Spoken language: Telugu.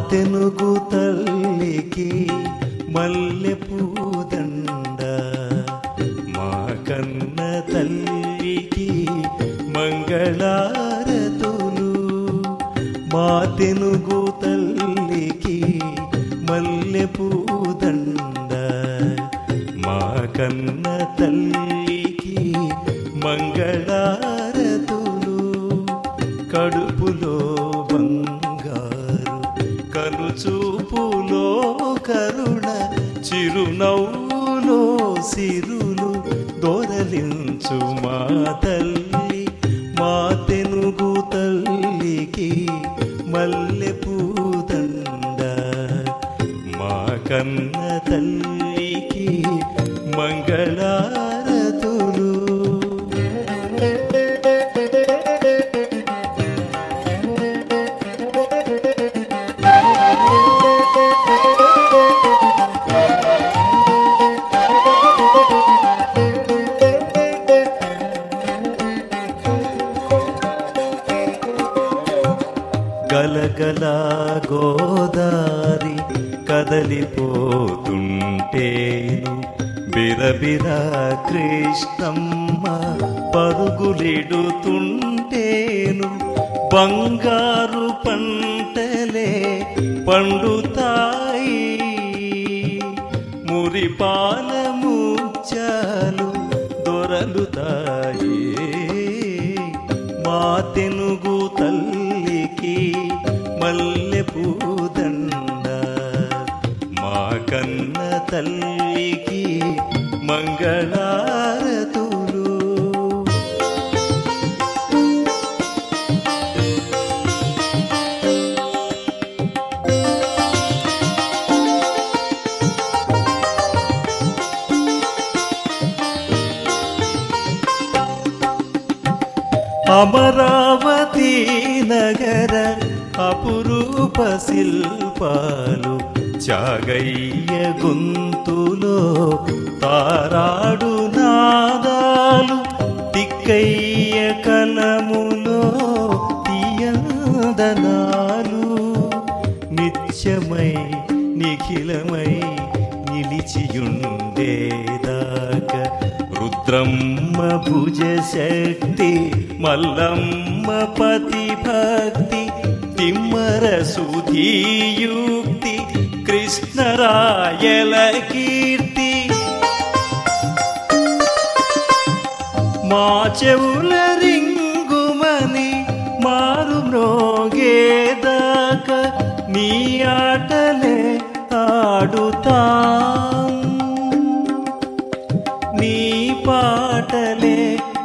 తెనుగు తల్లికి మల్లె పూదండ మా కన్న తల్లికి మంగళారతులు మా తెనుగు తల్లికి మల్లె పూదండ మా కన్న తల్లికి మంగళారతులు కడుపులో బంగారు కనుచూపులో కరుణ చిరునవ్వులో సిరులు దొరలించు మా తల్లి మా తెనుగు తల్లికి మల్లె పూదండ మా కన్న తల్లికి మంగళారతులు గలగల గోదారి కదలిపోతుంటేను బిరబిర కృష్ణమ్మ పరుగులిడుతుంటేను బంగారు పంటలే పండుతాయి మురిపాల ముచ్చాలు దొరలుతాయి మా తెనుగు తల్లికి మల్లె పూదండ మా కన్న తల్లికి మంగళారతులు అమరావతి నగర అపురూప శిల్పాలు చాగయ్య గొంతులో తారాడు నాదాలు తిక్కయ్య కలములో తీయందనాలు నిత్యమై నిఖిలమై నిలిచియుండేదాకా రుద్రమ్మ భుజ శక్తి మల్లమ్మ పతి భక్తి తిమ్మర సుధీయుక్తి కృష్ణరాయల కీర్తి మా చెవుల రింగుమని మారు మ్రోగేదాకా నీ ఆటలే ఆడుతాం నీ పాటలే